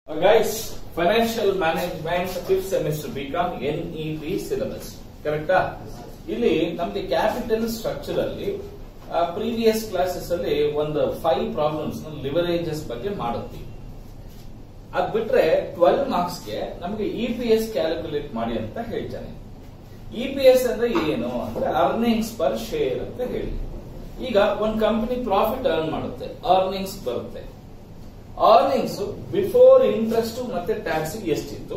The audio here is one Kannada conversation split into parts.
Guys financial management fifth semester BCom N E P syllabus ಕರೆಕ್ಟಾ ಇಲ್ಲಿ ನಮ್ಗೆ ಕ್ಯಾಪಿಟಲ್ ಸ್ಟ್ರಕ್ಚರ್ ಅಲ್ಲಿ ಪ್ರೀವಿಯಸ್ ಕ್ಲಾಸಸ್ ಅಲ್ಲಿ ಒಂದು ಫೈವ್ ಪ್ರಾಬ್ಲಮ್ಸ್ ಲಿವರೇಜಸ್ ಬಗ್ಗೆ ಮಾಡುತ್ತೀವಿ ಅದ್ ಬಿಟ್ರೆ ಟ್ವೆಲ್ ಮಾರ್ಕ್ಸ್ ಗೆ ನಮಗೆ ಇ ಪಿ ಎಸ್ ಕ್ಯಾಲ್ಕುಲೇಟ್ ಮಾಡಿ ಅಂತ ಹೇಳ್ತಾನೆ ಇ ಪಿ ಎಸ್ ಅಂದ್ರೆ ಏನು ಅಂದ್ರೆ ಅರ್ನಿಂಗ್ಸ್ ಪರ್ ಶೇರ್ ಅಂತ ಹೇಳಿ ಈಗ ಒಂದ್ ಕಂಪನಿ ಪ್ರಾಫಿಟ್ ಅರ್ನ್ ಮಾಡುತ್ತೆ ಅರ್ನಿಂಗ್ಸ್ ಬರುತ್ತೆ ಅರ್ನಿಂಗ್ಸ್ ಬಿಫೋರ್ ಇಂಟ್ರೆಸ್ಟ್ ಮತ್ತೆ ಟ್ಯಾಕ್ಸ್ ಎಷ್ಟಿತ್ತು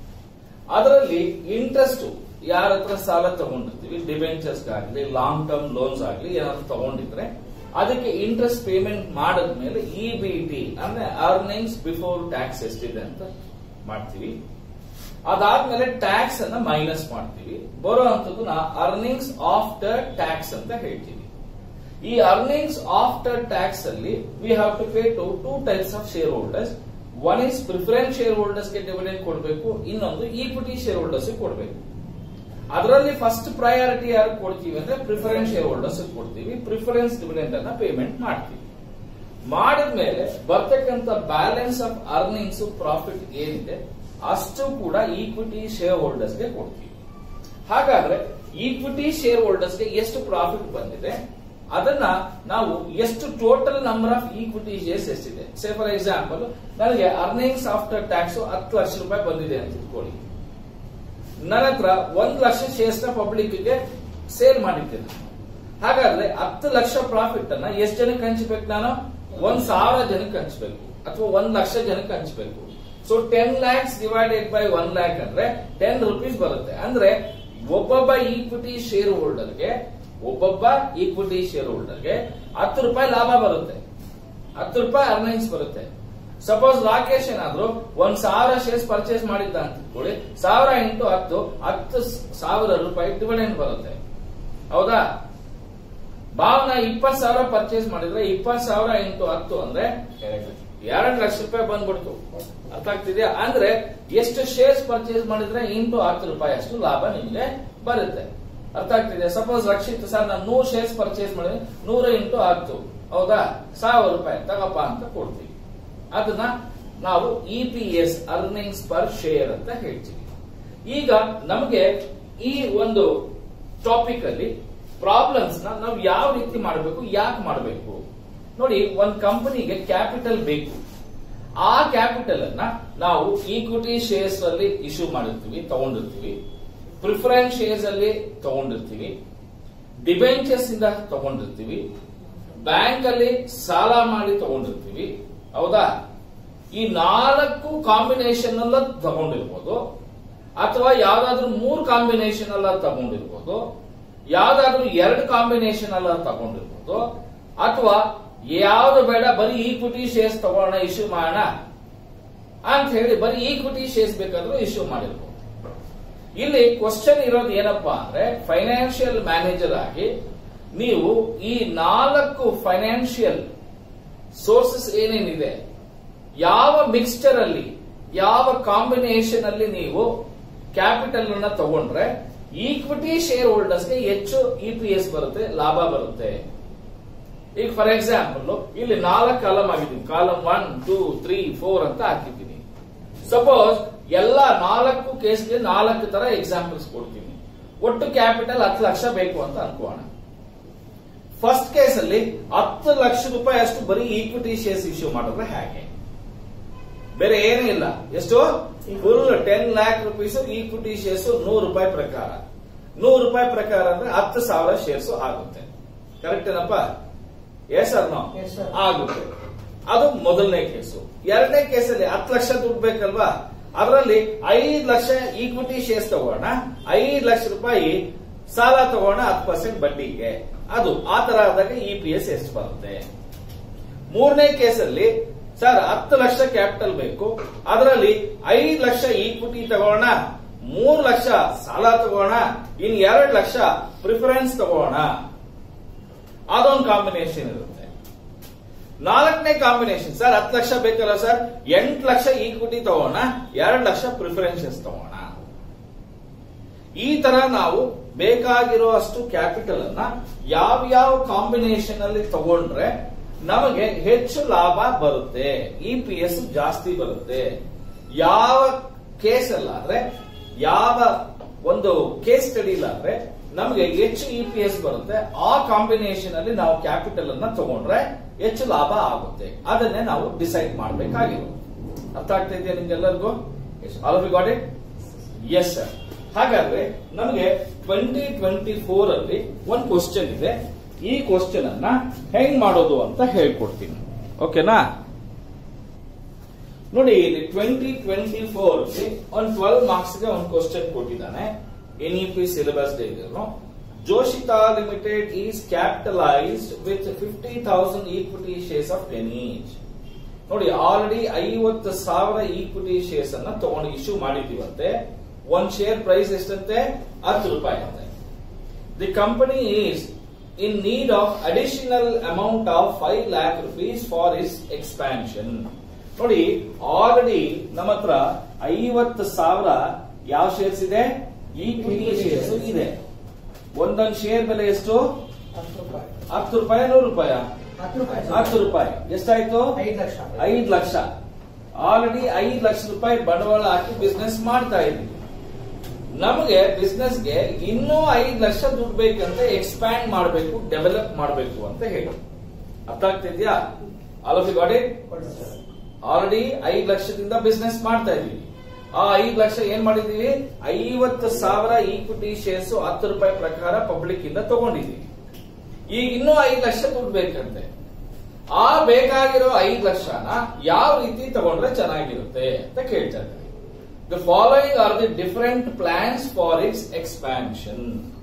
ಅದರಲ್ಲಿ ಇಂಟ್ರೆಸ್ಟ್ ಯಾರ ಹತ್ರ ಸಾಲ ತಗೊಂಡಿರ್ತೀವಿ ಡಿಬೆಂಚರ್ಸ್ ಆಗಲಿ ಲಾಂಗ್ ಟರ್ಮ್ ಲೋನ್ಸ್ ಆಗಲಿ ಏನಾದ್ರು ತಗೊಂಡಿದ್ರೆ ಅದಕ್ಕೆ ಇಂಟ್ರೆಸ್ಟ್ ಪೇಮೆಂಟ್ ಮಾಡಿದ್ಮೇಲೆ ಇ ಬಿ ಟಿ ಅಂದ್ರೆ ಅರ್ನಿಂಗ್ಸ್ ಬಿಫೋರ್ ಟ್ಯಾಕ್ಸ್ ಎಷ್ಟಿದೆ ಅಂತ ಮಾಡ್ತೀವಿ ಅದಾದ್ಮೇಲೆ ಟ್ಯಾಕ್ಸ್ ಅನ್ನ ಮೈನಸ್ ಮಾಡ್ತೀವಿ ಬರೋ ಅಂತದ್ದು ಅರ್ನಿಂಗ್ಸ್ ಆಫ್ಟರ್ ಟ್ಯಾಕ್ಸ್ ಅಂತ ಹೇಳ್ತೀವಿ ಈ ಅರ್ನಿಂಗ್ಸ್ ಆಫ್ಟರ್ ಟ್ಯಾಕ್ಸ್ ಅಲ್ಲಿ we have to pay to two types of shareholders one is preference shareholders ಗೆ ಡಿವಿಡೆಂಡ್ ಕೊಡಬೇಕು ಇನ್ನೊಂದು ಈಕ್ವಿಟಿ ಶೇರ್ ಹೋಲ್ಡರ್ಸ್ ಕೊಡಬೇಕು ಅದರಲ್ಲಿ ಫಸ್ಟ್ ಪ್ರಯಾರಿಟಿ ಯಾರು ಕೊಡ್ತೀವಿ ಅಂದ್ರೆ ಪ್ರಿಫರೆನ್ಸ್ ಶೇರ್ ಹೋಲ್ಡರ್ಸ್ ಕೊಡ್ತೀವಿ ಪ್ರಿಫರೆನ್ಸ್ ಡಿವಿಡೆಂಡ್ ಅನ್ನ ಪೇಮೆಂಟ್ ಮಾಡ್ತೀವಿ ಮಾಡಿದ್ಮೇಲೆ ಬರ್ತಕ್ಕಂಥ ಬ್ಯಾಲೆನ್ಸ್ ಆಫ್ ಅರ್ನಿಂಗ್ಸ್ ಪ್ರಾಫಿಟ್ ಏನಿದೆ ಅಷ್ಟು ಕೂಡ ಈಕ್ವಿಟಿ ಶೇರ್ ಹೋಲ್ಡರ್ಸ್ ಗೆ ಕೊಡ್ತೀವಿ ಹಾಗಾದ್ರೆ ಈಕ್ವಿಟಿ ಶೇರ್ ಹೋಲ್ಡರ್ಸ್ ಗೆ ಎಷ್ಟು ಪ್ರಾಫಿಟ್ ಬಂದಿದೆ ಅದನ್ನ ನಾವು ಎಷ್ಟು total number of equity shares ಎಷ್ಟಿದೆ ಸೇ ಫಾರ್ ಎಕ್ಸಾಂಪಲ್ ನನಗೆ ಅರ್ನಿಂಗ್ಸ್ ಆಫ್ಟರ್ ಟ್ಯಾಕ್ಸ್ ಹತ್ತು ಲಕ್ಷ ರೂಪಾಯಿ ಬಂದಿದೆ ಅಂತ ಇಟ್ಕೊಳ್ಳಿ ನನ್ನ ಹತ್ರ ಒಂದ್ ಲಕ್ಷ ಶೇರ್ಸ್ ನ ಪಬ್ಲಿಕ್ ಗೆ ಸೇಲ್ ಮಾಡಿದ್ದೇನೆ ಹಾಗಾದ್ರೆ ಹತ್ತು ಲಕ್ಷ ಪ್ರಾಫಿಟ್ ಅನ್ನ ಎಷ್ಟು ಜನಕ್ಕೆ ಹಂಚಬೇಕು ನಾನು ಒಂದ್ ಸಾವಿರ ಜನಕ್ಕೆ ಹಂಚಬೇಕು ಅಥವಾ ಒಂದ್ ಲಕ್ಷ ಜನಕ್ಕೆ ಹಂಚಬೇಕು so ten lakhs divided by one lakh ಅಂದ್ರೆ ಟೆನ್ ರುಪೀಸ್ ಬರುತ್ತೆ ಅಂದ್ರೆ ಒಬ್ಬೊಬ್ಬ ಈಕ್ವಿಟಿ ಶೇರ್ ಹೋಲ್ಡರ್ಗೆ ಒಬ್ಬೊಬ್ಬ ಈಕ್ವಿಟಿ ಶೇರ್ ಹೋಲ್ಡರ್ಗೆ ಹತ್ತು ರೂಪಾಯಿ ಲಾಭ ಬರುತ್ತೆ ಹತ್ತು ರೂಪಾಯಿ ಅರ್ನಿಂಗ್ಸ್ ಬರುತ್ತೆ ಸಪೋಸ್ ರಾಕೇಶ್ ಏನಾದ್ರು ಒಂದ್ ಸಾವಿರ ಶೇರ್ಸ್ ಪರ್ಚೇಸ್ ಮಾಡಿದ್ದ ಅಂತ ತಿಳ್ಕೊಳ್ಳಿ ಸಾವಿರ ಇಂಟು ಹತ್ತು ಹತ್ತು ಸಾವಿರ ರೂಪಾಯಿ ಡಿವಿಡೆಂಡ್ ಬರುತ್ತೆ ಹೌದಾ ಭಾವನ ಇಪ್ಪತ್ ಸಾವಿರ ಪರ್ಚೇಸ್ ಮಾಡಿದ್ರೆ ಇಪ್ಪತ್ ಸಾವಿರ ಇಂಟು ಹತ್ತು ಅಂದ್ರೆ ಎರಡು ಲಕ್ಷ ರೂಪಾಯಿ ಬಂದ್ಬಿಡ್ತು ಅರ್ಥ ಆಗ್ತಿದ್ಯಾ ಅಂದ್ರೆ ಎಷ್ಟು ಶೇರ್ಸ್ ಪರ್ಚೇಸ್ ಮಾಡಿದ್ರೆ ಇಂಟು ಹತ್ತು ರೂಪಾಯಿ ಅಷ್ಟು ಲಾಭ ನಿಮ್ಗೆ ಬರುತ್ತೆ ಅರ್ಥ ಆಗ್ತಿದೆ ಸಪೋಸ್ ರಕ್ಷಿತ್ ಸರ್ ನಾನು ನೂರು ಶೇರ್ಸ್ ಪರ್ಚೇಸ್ ಮಾಡಿದ್ರೆ ನೂರು ಇಂಟು ಹತ್ತು ಹೌದಾ ಸಾವಿರ ರೂಪಾಯಿ ತಗಪ್ಪ ಅಂತ ಕೊಡ್ತೀವಿ ಅದನ್ನ ನಾವು E P S earnings per share ಅಂತ ಹೇಳ್ತೀವಿ ಈಗ ನಮಗೆ ಈ ಒಂದು ಟಾಪಿಕ್ ಅಲ್ಲಿ ಪ್ರಾಬ್ಲಮ್ಸ್ ನ ನಾವು ಯಾವ ರೀತಿ ಮಾಡಬೇಕು ಯಾಕೆ ಮಾಡಬೇಕು ನೋಡಿ ಒಂದ್ ಕಂಪನಿಗೆ ಕ್ಯಾಪಿಟಲ್ ಬೇಕು ಆ ಕ್ಯಾಪಿಟಲ್ ಅನ್ನ ನಾವು ಈಕ್ವಿಟಿ ಶೇರ್ಸ್ ಅಲ್ಲಿ ಇಶ್ಯೂ ಮಾಡಿರ್ತೀವಿ ತಗೊಂಡಿರ್ತೀವಿ ಪ್ರಿಫರೆನ್ಸ್ ಶೇರ್ಸ್ ಅಲ್ಲಿ ತಗೊಂಡಿರ್ತೀವಿ ಡಿಬೆಂಚರ್ಸ್ ಇಂದ ತಗೊಂಡಿರ್ತೀವಿ ಬ್ಯಾಂಕ್ ಅಲ್ಲಿ ಸಾಲ ಮಾಡಿ ತಗೊಂಡಿರ್ತೀವಿ ಹೌದಾ ಈ ನಾಲ್ಕು ಕಾಂಬಿನೇಷನ್ ಅಲ್ಲ ತಗೊಂಡಿರ್ಬೋದು ಅಥವಾ ಯಾವ್ದಾದ್ರು ಮೂರು ಕಾಂಬಿನೇಷನ್ ಅಲ್ಲ ತಗೊಂಡಿರ್ಬೋದು ಯಾವ್ದಾದ್ರು ಎರಡು ಕಾಂಬಿನೇಷನ್ ಅಲ್ಲ ತಗೊಂಡಿರ್ಬೋದು ಅಥವಾ ಯಾವ್ದು ಬೇಡ ಬರೀ ಈಕ್ವಿಟಿ ಶೇರ್ಸ್ ತಗೋಣ ಇಶ್ಯೂ ಮಾಡೋಣ ಅಂತ ಹೇಳಿ ಬರೀ ಈಕ್ವಿಟಿ ಶೇರ್ಸ್ ಬೇಕಾದ್ರೂ ಇಶ್ಯೂ ಮಾಡಿರ್ಬೋದು ಇಲ್ಲಿ ಕ್ವಶನ್ ಇರೋದು ಏನಪ್ಪಾ ಅಂದ್ರೆ ಫೈನಾನ್ಷಿಯಲ್ ಮ್ಯಾನೇಜರ್ ಆಗಿ ನೀವು ಈ ನಾಲ್ಕು ಫೈನಾನ್ಷಿಯಲ್ ಸೋರ್ಸಸ್ ಏನೇನಿದೆ ಯಾವ ಮಿಕ್ಸ್ಚರ್ ಅಲ್ಲಿ ಯಾವ ಕಾಂಬಿನೇಷನ್ ಅಲ್ಲಿ ನೀವು ಕ್ಯಾಪಿಟಲ್ ಅನ್ನ ತಗೊಂಡ್ರೆ ಈಕ್ವಿಟಿ ಶೇರ್ ಹೋಲ್ಡರ್ಸ್ಗೆ ಹೆಚ್ಚು ಇ ಪಿ ಎಸ್ ಬರುತ್ತೆ ಲಾಭ ಬರುತ್ತೆ ಈಗ ಫಾರ್ ಎಕ್ಸಾಂಪಲ್ ಇಲ್ಲಿ ನಾಲ್ಕು ಕಾಲಮ್ ಆಗಿದ್ದೀನಿ column one two three four ಅಂತ ಹಾಕಿದ್ದೀನಿ ಸಪೋಸ್ ಎಲ್ಲ ನಾಲ್ಕು ಕೇಸ್ಗೆ ನಾಲ್ಕು ತರ ಎಕ್ಸಾಂಪಲ್ಸ್ ಕೊಡ್ತೀನಿ ಒಟ್ಟು ಕ್ಯಾಪಿಟಲ್ ಹತ್ತು ಲಕ್ಷ ಬೇಕು ಅಂತ ಅನ್ಕೋಣ ಫಸ್ಟ್ ಕೇಸ್ ಅಲ್ಲಿ ಹತ್ತು ಲಕ್ಷ ರೂಪಾಯಿ ಅಷ್ಟು ಬರೀ ಈಕ್ವಿಟಿ ಶೇರ್ಸ್ ಇಶ್ಯೂ ಮಾಡಿದ್ರೆ ಹೇಗೆ ಬೇರೆ ಏನೂ ಇಲ್ಲ ಎಷ್ಟು full ten lakh rupees equity shares ನೂರು ರೂಪಾಯಿ ಪ್ರಕಾರ ನೂರು ರೂಪಾಯಿ ಪ್ರಕಾರ ಅಂದ್ರೆ ಹತ್ತು ಸಾವಿರ ಶೇರ್ಸ್ ಆಗುತ್ತೆ ಕರೆಕ್ಟ್ ಏನಪ್ಪ yes sir no Yes, sir. ಆಗುತ್ತೆ ಅದು ಮೊದಲನೇ ಕೇಸು ಎರಡನೇ ಕೇಸಲ್ಲಿ ಹತ್ತು ಲಕ್ಷ ದುಡ್ಡು ಬೇಕಲ್ವಾ ಅದರಲ್ಲಿ ಐದು ಲಕ್ಷ ಈಕ್ವಿಟಿ ಶೇರ್ಸ್ ತಗೋಣ ಐದು ಲಕ್ಷ ರೂಪಾಯಿ ಸಾಲ ತಗೋಣ ಹತ್ತು ಪರ್ಸೆಂಟ್ ಬಡ್ಡಿಗೆ ಅದು ಆ ತರ ಆದಾಗ ಇ ಪಿ ಎಸ್ ಎಷ್ಟು ಬರುತ್ತೆ ಮೂರನೇ ಕೇಸಲ್ಲಿ ಸರ್ ಹತ್ತು ಲಕ್ಷ ಕ್ಯಾಪಿಟಲ್ ಬೇಕು ಅದರಲ್ಲಿ ಐದು ಲಕ್ಷ ಈಕ್ವಿಟಿ ತಗೋಣ ಮೂರು ಲಕ್ಷ ಸಾಲ ತಗೋಣ ಇನ್ ಎರಡು ಲಕ್ಷ ಪ್ರಿಫರೆನ್ಸ್ ತಗೋಣ ಅದೊಂದು ಕಾಂಬಿನೇಷನ್ ಇರುತ್ತೆ ನಾಲ್ಕನೇ ಕಾಂಬಿನೇಷನ್ ಸರ್ ಹತ್ತು ಲಕ್ಷ ಬೇಕಲ್ಲ ಸರ್ ಎಂಟು ಲಕ್ಷ ಈಕ್ವಿಟಿ ತಗೋಣ ಎರಡು ಲಕ್ಷ ಪ್ರಿಫರೆನ್ಸಸ್ ತಗೋಣ ಈ ತರ ನಾವು ಬೇಕಾಗಿರೋ ಅಷ್ಟು ಕ್ಯಾಪಿಟಲ್ ಅನ್ನ ಯಾವ ಯಾವ ಕಾಂಬಿನೇಷನ್ ಅಲ್ಲಿ ತಗೊಂಡ್ರೆ ನಮಗೆ ಹೆಚ್ಚು ಲಾಭ ಬರುತ್ತೆ ಇ ಪಿ ಎಸ್ ಜಾಸ್ತಿ ಬರುತ್ತೆ ಯಾವ ಕೇಸ್ ಅಲ್ಲಾದ್ರೆ ಯಾವ ಒಂದು ಕೇಸ್ ಸ್ಟಡಿ ಇಲ್ಲಾದ್ರೆ ನಮಗೆ ಹೆಚ್ಚು ಇ ಪಿ ಎಸ್ ಬರುತ್ತೆ ಆ ಕಾಂಬಿನೇಷನ್ ಅಲ್ಲಿ ನಾವು ಕ್ಯಾಪಿಟಲ್ ಅನ್ನ ತಗೊಂಡ್ರೆ ಹೆಚ್ಚು ಲಾಭ ಆಗುತ್ತೆ ಅದನ್ನೇ ನಾವು ಡಿಸೈಡ್ ಮಾಡಬೇಕಾಗಿರೋದು ಅರ್ಥ ಆಗ್ತಾ ಇದೆಯಾ ನಿಮ್ಗೆಲ್ಲರಿಗೂ all we got it yes sir ಹಾಗಾದ್ರೆ ನಮಗೆ ಟ್ವೆಂಟಿ ಟ್ವೆಂಟಿ ಫೋರ್ ಅಲ್ಲಿ ಒಂದು ಕ್ವಶನ್ ಇದೆ ಈ ಕ್ವಶನ್ ಅನ್ನ ಹೆಂಗ್ ಮಾಡೋದು ಅಂತ ಹೇಳ್ಕೊಡ್ತೀನಿ ಓಕೆನಾ ನೋಡಿ ಇಲ್ಲಿ ಟ್ವೆಂಟಿ ಟ್ವೆಂಟಿ ಫೋರ್ ಒಂದು ಟ್ವೆಲ್ವ್ ಮಾರ್ಕ್ಸ್ ಗೆ ಒಂದು ಕ್ವಶನ್ ಕೊಟ್ಟಿದ್ದಾನೆ ಎನ್ ಇ ಪಿ ಸಿಲೆಬಸ್ ಡೇನು Joshita limited is capitalised with fifty thousand equity shares of ten each ನೋಡಿ ಆಲ್ರೆಡಿ ಐವತ್ತು ಸಾವಿರ ಈಕ್ವಿಟಿ ಶೇರ್ಸ್ ಅನ್ನ ತಗೊಂಡು ಇಶ್ಯೂ ಮಾಡಿದೀವಂತೆ ಒಂದ್ ಶೇರ್ ಪ್ರೈಸ್ ಎಷ್ಟಂತೆ ಹತ್ತು ರೂಪಾಯಿ ಅಂತೆ the company is in need of additional amount of five lakh rupees for its expansion ನೋಡಿ ಆಲ್ರೆಡಿ ನಮ್ಮ ಹತ್ರ ಐವತ್ತು ಸಾವಿರ ಯಾವ ಶೇರ್ಸ್ ಇದೆ ಈಕ್ವಿಟಿ ಶೇರ್ಸ್ ಇದೆ ಒಂದೊಂದು ಶೇರ್ ಬೆಲೆ ಎಷ್ಟು ಹತ್ತು ರೂಪಾಯಿ ಹತ್ತು ರೂಪಾಯಿ ನೂರು ರೂಪಾಯ ಹತ್ತು ರೂಪಾಯಿ ಹತ್ತು ರೂಪಾಯಿ ಎಷ್ಟಾಯ್ತು ಐದು ಲಕ್ಷ ಐದು ಲಕ್ಷ ಆಲ್ರೆಡಿ ಐದು ಲಕ್ಷ ರೂಪಾಯಿ ಬಂಡವಾಳ ಹಾಕಿ ಬಿಸ್ನೆಸ್ ಮಾಡ್ತಾ ಇದ್ದೀವಿ ನಮಗೆ ಬಿಸ್ನೆಸ್ಗೆ ಇನ್ನೂ ಐದು ಲಕ್ಷ ದುಡ್ಡು ಬೇಕಂತ ಎಕ್ಸ್ಪ್ಯಾಂಡ್ ಮಾಡಬೇಕು ಡೆವಲಪ್ ಮಾಡಬೇಕು ಅಂತ ಹೇಳಿ ಅರ್ಥ ಆಗ್ತಿದ್ಯಾ ಆಲ್ ಆಫ್ ಗಾಟ್ ಇಟ್ ಕೊಡಿ ಸರ್ ಆಲ್ರೆಡಿ ಐದು ಲಕ್ಷದಿಂದ ಬಿಸ್ನೆಸ್ ಮಾಡ್ತಾ ಇದೀವಿ ಆ ಐದು ಲಕ್ಷ ಏನ್ ಮಾಡಿದೀವಿ ಐವತ್ತು ಸಾವಿರ ಈಕ್ವಿಟಿ ಶೇರ್ಸ್ ಹತ್ತು ರೂಪಾಯಿ ಪ್ರಕಾರ ಪಬ್ಲಿಕ್ ಇಂದ ತಗೊಂಡಿದೀವಿ ಈಗ ಇನ್ನೂ ಐದು ಲಕ್ಷ ದುಡ್ಡು ಬೇಕಂತೆ ಆ ಬೇಕಾಗಿರೋ ಐದು ಲಕ್ಷನ ಯಾವ ರೀತಿ ತಗೊಂಡ್ರೆ ಚೆನ್ನಾಗಿರುತ್ತೆ ಅಂತ ಕೇಳ್ತಾ ಇದ್ದೀವಿ the following are the different plans for its expansion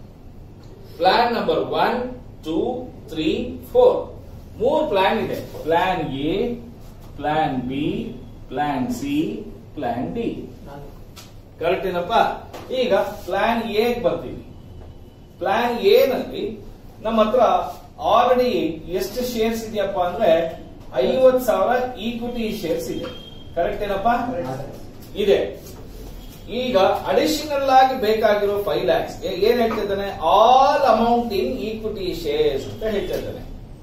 plan number one two three four ಮೂರ್ ಪ್ಲಾನ್ ಇದೆ plan A plan B plan C plan D ನಾಲ್ಕು ಕರೆಕ್ಟ್ ಏನಪ್ಪ ಈಗ ಪ್ಲಾನ್ ಎ ಬರ್ತೀವಿ ಪ್ಲಾನ್ ಎ ನಲ್ಲಿ ನಮ್ಮ ಹತ್ರ ಆಲ್ರೆಡಿ ಎಷ್ಟು ಶೇರ್ಸ್ ಇದೆಯಪ್ಪ ಅಂದ್ರೆ ಐವತ್ ಸಾವಿರ ಈಕ್ವಿಟಿ ಶೇರ್ಸ್ ಇದೆ ಕರೆಕ್ಟ್ ಏನಪ್ಪ ಇದೆ ಈಗ ಅಡಿಷನಲ್ ಆಗಿ ಬೇಕಾಗಿರೋ ಫೈವ್ ಲ್ಯಾಕ್ಸ್ ಏನ್ ಹೇಳ್ತಾ ಇದ್ದಾನೆ all amount in equity shares ಅಂತ ಹೇಳ್ತಾ ಇದ್ದಾನೆ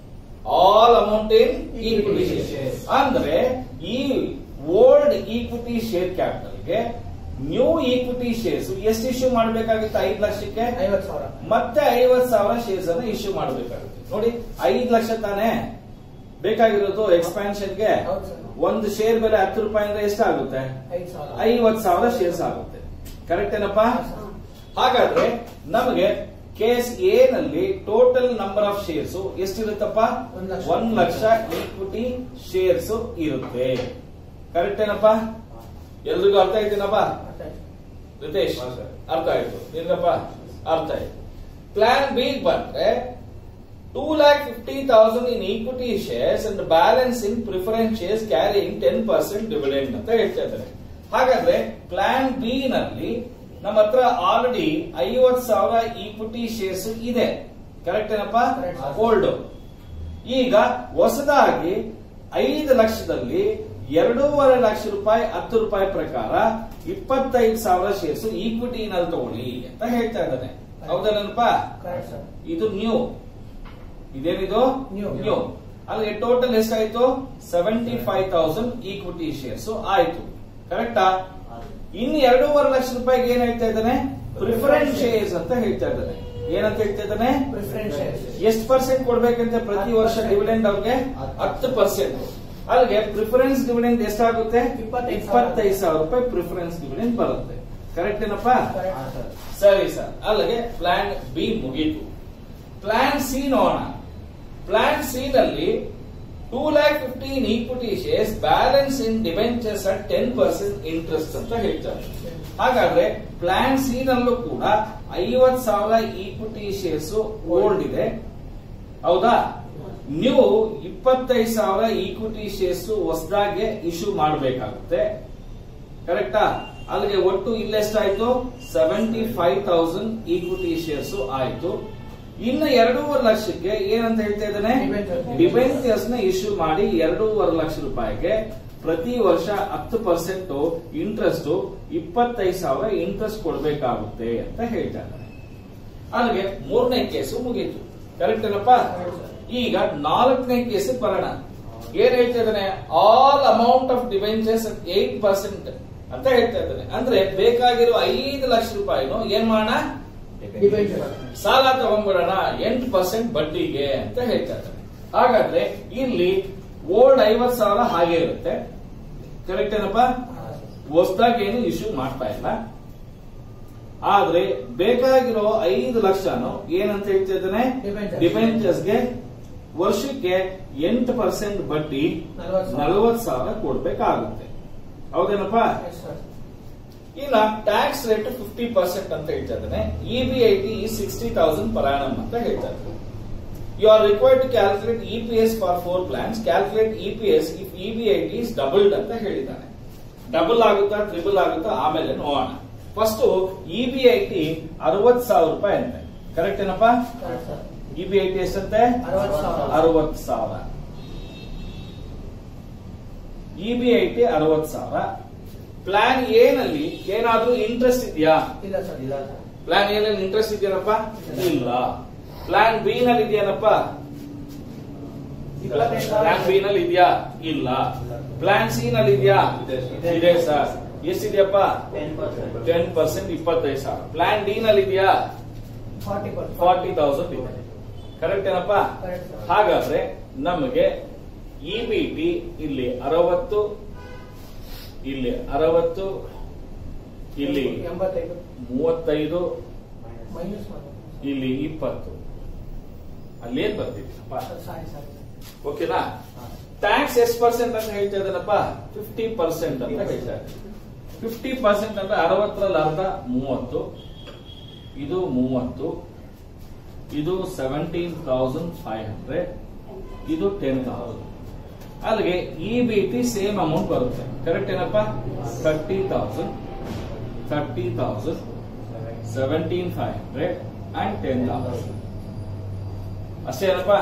all amount in equity shares ಅಂದ್ರೆ ಈ ಓಲ್ಡ್ ಈಕ್ವಿಟಿ ಶೇರ್ ಕ್ಯಾಪಿಟಲ್ಗೆ ನ್ಯೂ ಈಕ್ವಿಟಿ ಶೇರ್ಸ್ ಎಷ್ಟು ಇಶ್ಯೂ ಮಾಡಬೇಕಾಗಿತ್ತು ಐದು ಲಕ್ಷಕ್ಕೆ ಐವತ್ತು ಸಾವಿರ ಮತ್ತೆ ಐವತ್ ಸಾವಿರ ಶೇರ್ಸ್ ಅನ್ನು ಇಶ್ಯೂ ಮಾಡಬೇಕಾಗುತ್ತೆ ನೋಡಿ ಐದು ಲಕ್ಷ ತಾನೇ ಬೇಕಾಗಿರೋದು ಎಕ್ಸ್ಪ್ಯಾನ್ಷನ್ಗೆ ಹೌದು ಸರ್. ಒಂದು ಶೇರ್ ಬೆಲೆ ಹತ್ತು ರೂಪಾಯಿ ಅಂದ್ರೆ ಎಷ್ಟಾಗುತ್ತೆ ಐದು ಸಾವಿರ ಐವತ್ ಸಾವಿರ ಶೇರ್ಸ್ ಆಗುತ್ತೆ ಕರೆಕ್ಟ್ ಏನಪ್ಪಾ ಹಾ. ಹಾಗಾದ್ರೆ ನಮಗೆ ಕೇಸ್ ಎ ನಲ್ಲಿ ಟೋಟಲ್ ನಂಬರ್ ಆಫ್ ಶೇರ್ಸ್ ಎಷ್ಟಿರುತ್ತಪ್ಪ ಒಂದ್ ಲಕ್ಷ. ಒಂದ್ ಲಕ್ಷ ಈಕ್ವಿಟಿ ಶೇರ್ಸ್ ಇರುತ್ತೆ ಕರೆಕ್ಟ್ ಏನಪ್ಪ ಎಲ್ರಿಗೂ ಅರ್ಥ ಆಯ್ತೇನಪ್ಪ ಅರ್ಥ ಆಯ್ತು. ರಿತೇಶ್ ಹಾ, ಸರ್. ಅರ್ಥ ಆಯ್ತು ನಿನ್ಗಪ್ಪ ಅರ್ಥ ಆಯ್ತು ಪ್ಲಾನ್ ಬಿ ಬಂದ್ರೆ two lakh fifty thousand in equity shares and balance in preference shares carrying ten percent dividend ಅಂತ ಹೇಳ್ತಾ ಇದ್ದಾರೆ ಹಾಗಾದ್ರೆ ಪ್ಲಾನ್ ಬಿ ನಲ್ಲಿ ನಮ್ಮ ಹತ್ರ ಆಲ್ರೆಡಿ ಐವತ್ ಸಾವಿರ ಈಕ್ವಿಟಿ ಶೇರ್ಸ್ ಇದೆ ಕರೆಕ್ಟ್ ಏನಪ್ಪ Correct. ಓಲ್ಡ್ ಈಗ ಹೊಸದಾಗಿ ಐದು ಲಕ್ಷದಲ್ಲಿ ಎರಡೂವರೆ ಲಕ್ಷ ರೂಪಾಯಿ ಹತ್ತು ರೂಪಾಯಿ ಪ್ರಕಾರ ಇಪ್ಪತ್ತೈದು ಸಾವಿರ ಶೇರ್ಸ್ ಈಕ್ವಿಟಿನಲ್ಲಿ ತಗೊಳ್ಳಿ ಅಂತ ಹೇಳ್ತಾ ಇದ್ದಾನೆ ಹೌದಲ್ಲಪ್ಪ Correct, sir. ಇದು ನ್ಯೂ ಇದೇನಿದು New. ನ್ಯೂ ಅಲ್ಲಿಗೆ ಟೋಟಲ್ ಎಷ್ಟಾಯ್ತು seventy five thousand equity shares ಆಯ್ತು ಕರೆಕ್ಟಾ ಇನ್ನು ಎರಡೂವರೆ ಲಕ್ಷ ರೂಪಾಯಿಗೆ ಏನ್ ಹೇಳ್ತಾ ಇದ್ದಾನೆ ಪ್ರಿಫರೆನ್ಸ್ ಶೇರ್ಸ್ ಅಂತ ಹೇಳ್ತಾ ಇದ್ದಾನೆ ಏನಂತ ಹೇಳ್ತಾ ಇದ್ದಾನೆ Preference shares. ಎಷ್ಟು ಪರ್ಸೆಂಟ್ ಕೊಡ್ಬೇಕಂತೆ ಪ್ರತಿ ವರ್ಷ 10% ಡಿವಿಡೆಂಡ್ ಅವ್ರಿಗೆ ಹತ್ತು ಪರ್ಸೆಂಟ್ ಅಲ್ಲಿಗೆ ಪ್ರಿಫರೆನ್ಸ್ ಡಿವಿಡೆಂಡ್ ಎಷ್ಟಾಗುತ್ತೆ ಇಪ್ಪತ್ತೈದು ಸಾವಿರ. ಇಪ್ಪತ್ತೈದು ಸಾವಿರ ರೂಪಾಯಿ ಪ್ರಿಫರೆನ್ಸ್ ಡಿವಿಡೆಂಡ್ ಬರುತ್ತೆ ಕರೆಕ್ಟ್ ಏನಪ್ಪಾ Correct. ಹಾ, ಸರ್. ಸರಿ ಸರ್ ಅಲ್ಲಿಗೆ ಪ್ಲಾನ್ ಬಿ ಮುಗೀತು ಪ್ಲಾನ್ ಸಿ ನೋಡೋಣ ಪ್ಲಾನ್ ಸಿ ನಲ್ಲಿ two lakh fifteen equity shares balance in debentures at ten percent interest ಅಂತ ಹೇಳ್ತಾರೆ ಹಾಗಾದ್ರೆ ಪ್ಲಾನ್ ಸಿ ನಲ್ಲೂ ಕೂಡ ಐವತ್ ಸಾವಿರ ಈಕ್ವಿಟಿ ಶೇರ್ಸ್ ಓಲ್ಡ್ ಇದೆ ಹೌದಾ ನೀವು ಇಪ್ಪತ್ತೈದು ಸಾವಿರ ಈಕ್ವಿಟಿ ಶೇರ್ಸ್ ಹೊಸದಾಗೆ ಇಶ್ಯೂ ಮಾಡಬೇಕಾಗುತ್ತೆ ಕರೆಕ್ಟಾ ಅಲ್ಲಿಗೆ ಒಟ್ಟು ಇಲ್ಲೆಷ್ಟಾಯ್ತು seventy five thousand equity shares ಆಯ್ತು ಇನ್ನು ಎರಡೂವರೆ ಲಕ್ಷಕ್ಕೆ ಏನಂತ ಹೇಳ್ತಾ ಇದ್ದಾನೆ Debentures. ಡಿಬೆಂಚರ್ಸ್ ನ ಇಶ್ಯೂ ಮಾಡಿ ಎರಡೂವರೆ ಲಕ್ಷ ರೂಪಾಯಿಗೆ ಪ್ರತಿ ವರ್ಷ ಹತ್ತು ಪರ್ಸೆಂಟ್ ಇಂಟ್ರೆಸ್ಟ್ ಇಪ್ಪತ್ತೈದು ಸಾವಿರ ಇಂಟ್ರೆಸ್ಟ್ ಕೊಡಬೇಕಾಗುತ್ತೆ ಅಂತ ಹೇಳ್ತಾ ಇದ್ದಾರೆ ಅಲ್ಲಿಗೆ ಮೂರನೇ ಕೇಸು ಮುಗೀತು ಕರೆಕ್ಟ್ ಏನಪ್ಪ ಹೌದು ಸರ್. ಈಗ ನಾಲ್ಕನೇ ಕೇಸ್ ಬರೋಣ ಏನ್ ಹೇಳ್ತಾ ಇದ್ದಾನೆ all amount of debentures eight percent ಅಂತ ಹೇಳ್ತಾ ಇದ್ದಾನೆ ಅಂದ್ರೆ ಬೇಕಾಗಿರೋ ಐದು ಲಕ್ಷ ರೂಪಾಯಿನು ಏನ್ ಮಾಡೋಣ ಡಿಪೆಂಡ್ ಸಾಲ ತಗೊಂಡ್ಬಿಡೋಣ ಎಂಟು ಪರ್ಸೆಂಟ್ ಬಡ್ಡಿಗೆ ಅಂತ ಹೇಳ್ತಾ ಇದ್ದಾನೆ ಹಾಗಾದ್ರೆ ಇಲ್ಲಿ ಓಲ್ಡ್ ಐವತ್ ಸಾವಿರ ಹಾಗೆ ಇರುತ್ತೆ ಕರೆಕ್ಟ್ ಏನಪ್ಪಾ ಹೊಸದಾಗಿ ಏನು ಇಶ್ಯೂ ಮಾಡ್ತಾ ಇಲ್ಲ ಆದ್ರೆ ಬೇಕಾಗಿರೋ ಐದು ಲಕ್ಷನು ಏನಂತ ಹೇಳ್ತಾ ಇದ್ದಾನೆ Debentures. ಡಿಬೆಂಚರ್ಸ್ಗೆ ವರ್ಷಕ್ಕೆ ಎಂಟು ಪರ್ಸೆಂಟ್ ಬಡ್ಡಿ ನಲವತ್ತು ಸಾವಿರ. ನಲವತ್ತು ಸಾವಿರ ಕೊಡ್ಬೇಕಾಗುತ್ತೆ ಹೌದೇನಪ್ಪಾ ಇನ್ನ ಟ್ಯಾಕ್ಸ್ ರೇಟ್ ಫಿಫ್ಟಿ ಪರ್ಸೆಂಟ್ ಅಂತ ಹೇಳ್ತಾ ಇದ್ದಾನೆ E B I T sixty thousand per annum ಅಂತ ಹೇಳ್ತಾ ಇದ್ದಾರೆ you are required to calculate E P S for four plans calculate E P S if E B I T is doubled ಅಂತ ಹೇಳಿದ್ದಾನೆ ಡಬಲ್ ಆಗುತ್ತಾ ಟ್ರಿಬಲ್ ಆಗುತ್ತಾ ಆಮೇಲೆ ನೋಡೋಣ first E B I T ಅರವತ್ ಸಾವಿರ ರೂಪಾಯಿ ಅಂತೆ ಕರೆಕ್ಟ್ ಏನಪ್ಪಾ ಇ ಬಿ ಐ ಟಿ ಎಷ್ಟಂತೆ ಅರವತ್ತು ಸಾವಿರ. ಅರವತ್ ಸಾವಿರ ಇ ಬಿ ಐ ಟಿ ಅರವತ್ ಸಾವಿರ ಪ್ಲಾನ್ ಎ ನಲ್ಲಿ ಏನಾದ್ರೂ ಇಂಟ್ರೆಸ್ಟ್ ಇದೆಯಾ ಇಲ್ಲ ಸರ್ ಇಲ್ಲ ಸರ್ ಪ್ಲಾನ್ ಎ ನಲ್ಲಿ ಇಂಟ್ರೆಸ್ಟ್ ಇದೆಯೇನಪ್ಪ ಇಲ್ಲ ಪ್ಲಾನ್ ಬಿ ನಲ್ಲಿ ಇದೆಯೇನಪ್ಪ ಇಪ್ಪತ್ತೈದು ಸಾವಿರ. ಪ್ಲಾನ್ ಬಿ ನಲ್ಲಿ ಇದೆಯಾ ಇಲ್ಲ ಪ್ಲಾನ್ ಸಿ ನಲ್ಲಿ ಇದೆಯಾ ಇದೆ. ಇದೆ ಸರ್ ಎಷ್ಟಿದೆಯಪ್ಪ ಟೆನ್ ಪರ್ಸೆಂಟ್ ಟೆನ್ ಪರ್ಸೆಂಟ್ ಇಪ್ಪತ್ತೈದು ಸಾವಿರ ಪ್ಲಾನ್ ಡಿ ನಲ್ಲಿ ಇದೆಯಾ ಫಾರ್ಟಿ ಪರ್ಸೆಂಟ್ ಫಾರ್ಟಿ ತೌಸಂಡ್ ಇದೆ ಕರೆಕ್ಟ್ ಏನಪ್ಪ Correct, sir. ಹಾಗಾದ್ರೆ ನಮಗೆ ಇ ಬಿ ಟಿ ಇಲ್ಲಿ ಅರವತ್ತು ಇಲ್ಲಿ ಅರವತ್ತು ಇಲ್ಲಿ ಎಂಬತ್ತೈದು ಮೂವತ್ತೈದು ಮೈನಸ್ ಮಾಡಿ ಇಲ್ಲಿ ಇಪ್ಪತ್ತು ಅಲ್ಲೇನ್ ಬರ್ತಿದ್ದೀನಪ್ಪ ಸಾರಿ ಸಾರಿ ಓಕೆನಾ ಟ್ಯಾಕ್ಸ್ ಎಷ್ಟು ಪರ್ಸೆಂಟ್ ಅಂತ ಹೇಳ್ತಾ ಇದ್ದಾನಪ್ಪ ಫಿಫ್ಟಿ ಪರ್ಸೆಂಟ್ ಅಂತ ಹೇಳ್ತಾ ಇದ್ದಾರೆ ಫಿಫ್ಟಿ ಪರ್ಸೆಂಟ್ ಅಂದ್ರೆ ಅರವತ್ತರಲ್ಲಿ ಅರ್ಧ ಮೂವತ್ತು ಇದು ಮೂವತ್ತು ಇದು ಸೆವೆಂಟೀನ್ ತೌಸಂಡ್ ಫೈವ್ ಹಂಡ್ರೆಡ್ ಇದು ಟೆನ್ ತೌಸಂಡ್ ಅಲ್ಲಿಗೆ E B T same amount ಬರುತ್ತೆ ಕರೆಕ್ಟ್ ಏನಪ್ಪ thirty thousand thirty thousand seventeen five hundred and ten thousand ಅಷ್ಟೇ ಏನಪ್ಪ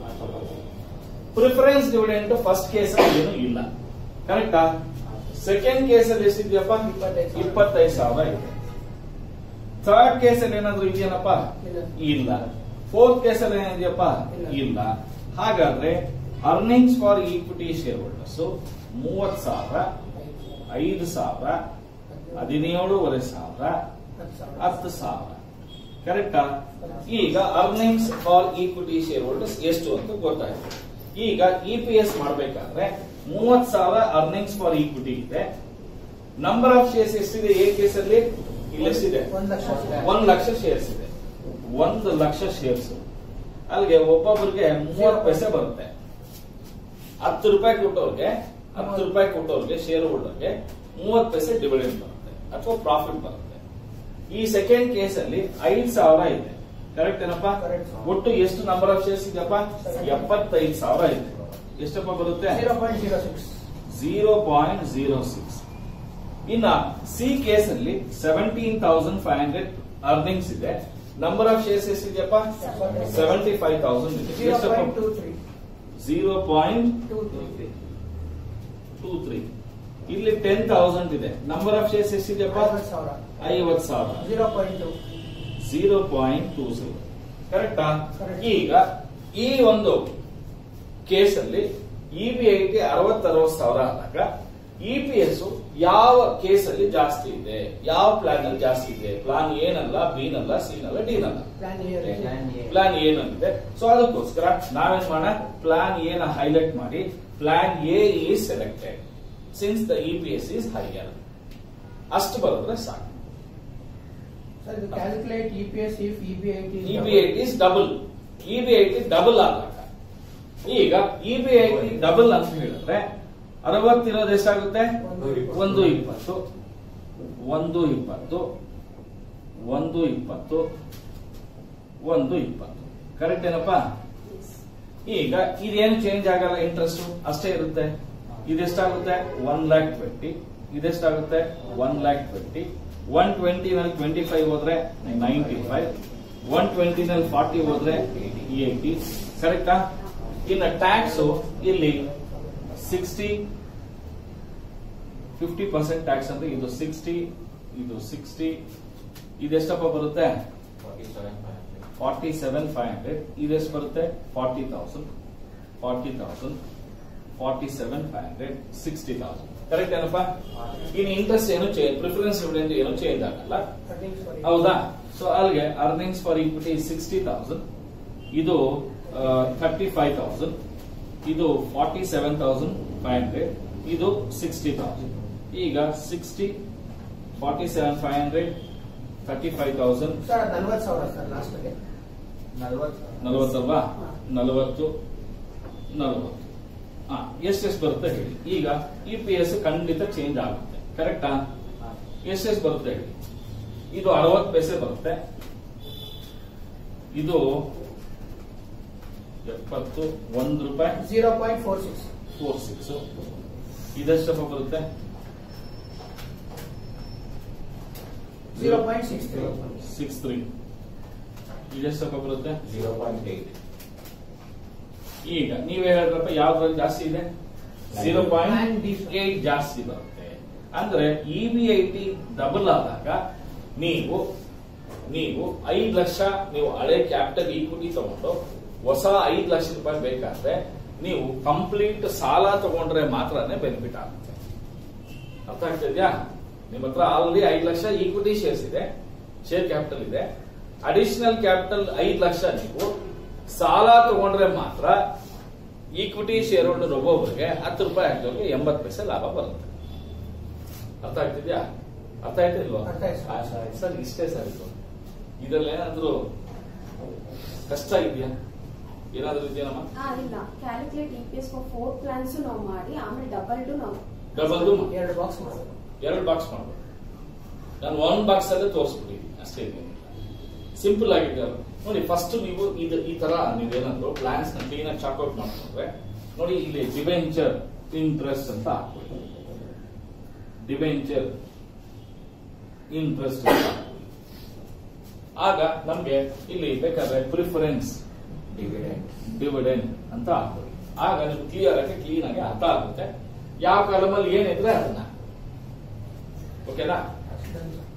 ಪ್ರಿಫರೆನ್ಸ್ ಡಿವಿಡೆಂಟ್ ಫಸ್ಟ್ ಕೇಸ್ ಅಲ್ಲಿ ಏನು ಇಲ್ಲ ಕರೆಕ್ಟಾ ಸೆಕೆಂಡ್ ಕೇಸ್ ಅಲ್ಲಿ ಎಷ್ಟಿದೆಯಪ್ಪ ಇಪ್ಪತ್ತೈದು ಸಾವಿರ. ಇಪ್ಪತ್ತೈದು ಸಾವಿರ ಇದೆ ಥರ್ಡ್ ಕೇಸ್ ಅಲ್ಲಿ ಏನಾದ್ರು ಇದೆಯೇನಪ್ಪ ಇಲ್ಲ. ಇಲ್ಲ ಫೋರ್ತ್ ಕೇಸ್ ಅಲ್ಲಿ ಏನಿದೆಯಪ್ಪ ಇಲ್ಲ. ಇಲ್ಲ ಹಾಗಾದ್ರೆ earnings for equity shareholders ಮೂವತ್ ಸಾವಿರ ಐದು ಸಾವಿರ ಹದಿನೇಳುವರೆ ಸಾವಿರ ಹತ್ತು ಸಾವಿರ ಹತ್ತು ಸಾವಿರ ಕರೆಕ್ಟಾ ಈಗ earnings for equity shareholders ಎಷ್ಟು ಅಂತ ಗೊತ್ತಾಯ್ತು ಈಗ ಇ ಪಿ ಎಸ್ ಮಾಡಬೇಕಾದ್ರೆ ಮೂವತ್ ಸಾವಿರ ಅರ್ನಿಂಗ್ಸ್ ಫಾರ್ ಈಕ್ವಿಟಿ ಇದೆ ನಂಬರ್ ಆಫ್ ಶೇರ್ಸ್ ಎಷ್ಟಿದೆ ಎ ಕೇಸ್ ಅಲ್ಲಿ ಇಲ್ಲಿ ಎಷ್ಟಿದೆ ಒಂದ್ ಲಕ್ಷ ಒಂದ್ ಲಕ್ಷ ಶೇರ್ಸ್ ಇದೆ ಒಂದು ಲಕ್ಷ ಶೇರ್ಸ್ ಅಲ್ಲಿಗೆ ಒಬ್ಬೊಬ್ಬರಿಗೆ ಮೂವತ್ತು ಪೈಸೆ ಬರುತ್ತೆ ಹತ್ತು ರೂಪಾಯಿ ಕೊಟ್ಟವ್ರಿಗೆ ಹತ್ತು ರೂಪಾಯಿ ಕೊಟ್ಟವ್ರಿಗೆ ಶೇರ್ ಹೋಲ್ಡರ್ಗೆ ಮೂವತ್ತು ಪೈಸೆ ಡಿವಿಡೆಂಡ್ ಬರುತ್ತೆ ಅಥವಾ ಪ್ರಾಫಿಟ್ ಬರುತ್ತೆ ಈ ಸೆಕೆಂಡ್ ಕೇಸ್ ಅಲ್ಲಿ ಐದು ಸಾವಿರ ಇದೆ ಕರೆಕ್ಟ್ ಏನಪ್ಪಾ Correct. ಒಟ್ಟು ಎಷ್ಟು ನಂಬರ್ ಆಫ್ ಶೇರ್ಸ್ ಇದೆಯಪ್ಪ ಎಪ್ಪತ್ತೈದು ಸಾವಿರ ಇದೆ ಎಷ್ಟಪ್ಪ ಬರುತ್ತೆ zero point zero six zero point zero six ಇನ್ನ ಸಿ ಕೇಸ್ ಅಲ್ಲಿ seventeen thousand five hundred earnings ಇದೆ ನಂಬರ್ ಆಫ್ ಶೇರ್ಸ್ ಎಷ್ಟಿದೆಯಪ್ಪ ಸೆವೆಂಟಿ ಫೈವ್ ತೌಸಂಡ್ ಇದೆ ಜೀರೋ ಎಷ್ಟಪ್ಪ point two three zero point two three two three ಇಲ್ಲಿ ಟೆನ್ ತೌಸಂಡ್ ಇದೆ ನಂಬರ್ ಆಫ್ ಶೇರ್ಸ್ ಎಷ್ಟಿದೆಯಪ್ಪ ಐವತ್ತು ಸಾವಿರ ಐವತ್ ಸಾವಿರ zero point two zero point two seven ಕರೆಕ್ಟಾ Correct. ಈಗ ಈ ಒಂದು ಕೇಸ್ ಅಲ್ಲಿ ಇ ಬಿ ಐ ಟಿ ಅರವತ್ತರವತ್ತು ಸಾವಿರ ಆದಾಗ ಇ ಪಿ ಎಸ್ ಯಾವ ಕೇಸ್ ಅಲ್ಲಿ ಜಾಸ್ತಿ ಇದೆ ಯಾವ ಪ್ಲಾನ್ ಅಲ್ಲಿ ಜಾಸ್ತಿ ಇದೆ ಪ್ಲಾನ್ ಏನಲ್ಲ ಬಿ ನಲ್ಲ ಸಿ ನಲ್ಲ ಡಿ ನಲ್ಲ ಪ್ಲಾನ್ ಇಯರ್ ಪ್ಲಾನ್ ಎ ನಲ್ಲಿದೆ ಸೊ ಅದಕ್ಕೋಸ್ಕರ ನಾವೇನ್ ಮಾಡೋಣ ಪ್ಲಾನ್ ಎ ನ ಹೈಲೈಟ್ ಮಾಡಿ plan A is selected since the E P S is higher ಅಷ್ಟು ಬರೋದ್ರೆ ಸಾಕು ಸರ್ ಇದು calculate E P S if E B I T E B I T double E B I T double ಆದಾಗ ಈಗ E B I T double ಅಂತ ಹೇಳಿದ್ರೆ ಅರವತ್ತಿರೋದು ಎಷ್ಟಾಗುತ್ತೆ ಒಂದು ಇಪ್ಪತ್ತು ಒಂದು ಇಪ್ಪತ್ತು ಒಂದು ಇಪ್ಪತ್ತು ಒಂದು ಇಪ್ಪತ್ತು ಕರೆಕ್ಟ್ ಏನಪ್ಪಾ ಈಗ ಇದೇನು ಚೇಂಜ್ ಆಗಲ್ಲ ಇಂಟ್ರೆಸ್ಟ್ ಅಷ್ಟೇ ಇರುತ್ತೆ ಇದೆಷ್ಟಾಗುತ್ತೆ ಒನ್ ಲ್ಯಾಕ್ ಟ್ವೆಂಟಿ ಇದೆಷ್ಟಾಗುತ್ತೆ one lakh twenty one twenty ನಲ್ಲಿ ಟ್ವೆಂಟಿ ಫೈವ್ ಹೋದ್ರೆ ನೈಂಟಿ ಫೈವ್ ಒನ್ ಟ್ವೆಂಟಿ ನಲ್ಲಿ ಫಾರ್ಟಿ ಹೋದ್ರೆ ಏಯ್ಟಿ ಕರೆಕ್ಟಾ ಇನ್ನು ಟ್ಯಾಕ್ಸ್ ಇಲ್ಲಿ ಸಿಕ್ಸ್ಟಿ ಫಿಫ್ಟಿ ಪರ್ಸೆಂಟ್ ಟ್ಯಾಕ್ಸ್ ಅಂದ್ರೆ ಇದು ಸಿಕ್ಸ್ಟಿ ಇದು ಸಿಕ್ಸ್ಟಿ ಇದೆಷ್ಟಪ್ಪ ಬರುತ್ತೆ ಫಾರ್ಟಿ ಸೆವೆನ್ ಫೈವ್ ಹಂಡ್ರೆಡ್ ಇದೆಷ್ಟು ಬರುತ್ತೆ forty thousand forty thousand forty seven five hundred sixty thousand correct ಏನಪ್ಪ ಇನ್ ಇಂಟ್ರೆಸ್ಟ್ ಏನು ಚೇಂಜ್ ಪ್ರಿಫರೆನ್ಸ್ ಡಿವಿಡೆಂಡ್ ಏನು ಚೇಂಜ್ ಆಗಲ್ಲ ಹೌದಾ ಸೊ ಅಲ್ಲಿಗೆ earnings for equity sixty thousand ಇದು ಥರ್ಟಿ ಫೈವ್ ತೌಸಂಡ್ ಇದು forty seven thousand five hundred ಇದು ಸಿಕ್ಸ್ಟಿ ತೌಸಂಡ್ ಈಗ sixty forty seven five hundred thirty five thousand sir ನಲ್ವತ್ತು ಸಾವಿರ ಸರ್ ಲಾಸ್ಟ್ಗೆ ನಲವತ್ತಲ್ವಾ ನಲವತ್ತು ನಲವತ್ತು ಹಾ ಎಷ್ಟೆಷ್ಟು ಬರುತ್ತೆ ಹೇಳಿ ಈಗ ಇ ಪಿ ಎಸ್ ಖಂಡಿತ ಚೇಂಜ್ ಆಗುತ್ತೆ ಕರೆಕ್ಟಾ ಎಷ್ಟೆಷ್ಟು ಬರುತ್ತೆ ಹೇಳಿ ಇದು ಅರವತ್ತು ಪೈಸೆ ಬರುತ್ತೆ ಇದು ಎಪ್ಪತ್ತು ಒಂದು ರೂಪಾಯಿ zero point four six four six ಇದೆಷ್ಟಪ್ಪ ಬರುತ್ತೆ zero point six three six three ಇದೆಷ್ಟಪ್ಪ ಬರುತ್ತೆ ಜೀರೋ ಪಾಯಿಂಟ್ ಏಟ್ ಈಗ ನೀವೇ ಹೇಳ್ರಪ್ಪ ಯಾವ್ದ್ರಲ್ಲಿ ಜಾಸ್ತಿ ಇದೆ ಜೀರೋ ಪಾಯಿಂಟ್ ಏಟ್ ಜಾಸ್ತಿ ಬರುತ್ತೆ ಅಂದ್ರೆ E B I T double ಆದಾಗ ನೀವು ನೀವು ಐದು ಲಕ್ಷ ನೀವು ಹಳೆ ಕ್ಯಾಪಿಟಲ್ ಈಕ್ವಿಟಿ ತಗೊಂಡು ಹೊಸ ಐದು ಲಕ್ಷ ರೂಪಾಯಿ ಬೇಕಾದ್ರೆ ನೀವು ಕಂಪ್ಲೀಟ್ ಸಾಲ ತಗೊಂಡ್ರೆ ಮಾತ್ರನೇ ಬೆನಿಫಿಟ್ ಆಗುತ್ತೆ ಅರ್ಥ ಆಗ್ತಿದ್ಯಾ ನಿಮ್ಮ ಹತ್ರ ಆಲ್ರೆಡಿ ಐದು ಲಕ್ಷ ಈಕ್ವಿಟಿ ಶೇರ್ಸ್ ಇದೆ ಶೇರ್ ಕ್ಯಾಪಿಟಲ್ ಇದೆ ಅಡಿಷನಲ್ ಕ್ಯಾಪಿಟಲ್ ಐದು ಲಕ್ಷ ನೀವು ಸಾಲ ತಗೊಂಡ್ರೆ ಮಾತ್ರ ಈಕ್ವಿಟಿ ಶೇರ್ ಹೋಲ್ಡರ್ ಒಬ್ಬೊಬ್ಬರಿಗೆ ಹತ್ತು ರೂಪಾಯಿ ಹಾಕಿದವ್ರಿಗೆ ಎಂಬತ್ತು ಪೈಸೆ ಲಾಭ ಬರುತ್ತೆ ಅರ್ಥ ಆಗ್ತಿದ್ಯಾ ಅರ್ಥ ಆಯ್ತಾ ಇಲ್ವಾ ಅರ್ಥ ಆಯ್ತು ಸರ್. ಆ, ಸರ್, ಸರ್ ಇಷ್ಟೇ ಸರ್ ಇದು ಇದ್ರಲ್ಲಿ ಏನಾದ್ರು ಕಷ್ಟ ಇದೆಯಾ ಏನಾದ್ರು ಇದೆಯೇನಮ್ಮ ಆ, ಇಲ್ಲ calculate E P S four plans ನಾವು ಮಾಡಿ ಆಮೇಲೆ ಡಬಲ್ ಟು ನಾವು ಡಬಲ್ದು ಎರಡು ಬಾಕ್ಸ್ ಮಾಡಬೇಕು ಎರಡು ಬಾಕ್ಸ್ ಮಾಡ್ಬೋದು ನಾನು ಒನ್ ಬಾಕ್ಸ್ ಅಲ್ಲೇ ತೋರಿಸ್ಬಿಟ್ಟಿದ್ದೀನಿ ಅಷ್ಟೇ ಸಿಂಪಲ್ ಆಗಿದೆ ನೋಡಿ ಫಸ್ಟ್ ನೀವು ಇದು ಈ ತರ ನೀವೇನಾದ್ರು ಪ್ಲಾನ್ಸ್ ನ ಕ್ಲೀನ್ ಆಗಿ ಚಾಕ್ಔಟ್ ಮಾಡ್ಕೊಂಡ್ರೆ ನೋಡಿ ಇಲ್ಲಿ ಡಿವೆಂಚರ್ ಇಂಟ್ರೆಸ್ಟ್ ಅಂತ ಹಾಕ್ಕೊಳ್ಳಿ ಡಿವೆಂಚರ್ ಇಂಟ್ರೆಸ್ಟ್ ಅಂತ ಹಾಕ್ಕೊಳ್ಳಿ. ಆಗ ನಮ್ಗೆ ಇಲ್ಲಿ ಬೇಕಾದ್ರೆ ಪ್ರಿಫರೆನ್ಸ್ ಡಿವಿಡೆಂಡ್ ಡಿವಿಡೆಂಡ್ ಅಂತ ಹಾಕೊಳ್ಳಿ ಆಗ ನಿಮ್ಗೆ ಕ್ಲಿಯರ್ ಆಗಿ ಕ್ಲೀನ್ ಆಗಿ ಅರ್ಥ ಆಗುತ್ತೆ ಯಾವ ಕಾಲಮಲ್ಲಿ ಏನಿದ್ರೆ ಅದನ್ನ ಓಕೆನಾ ಅಷ್ಟೇ ಸರ್.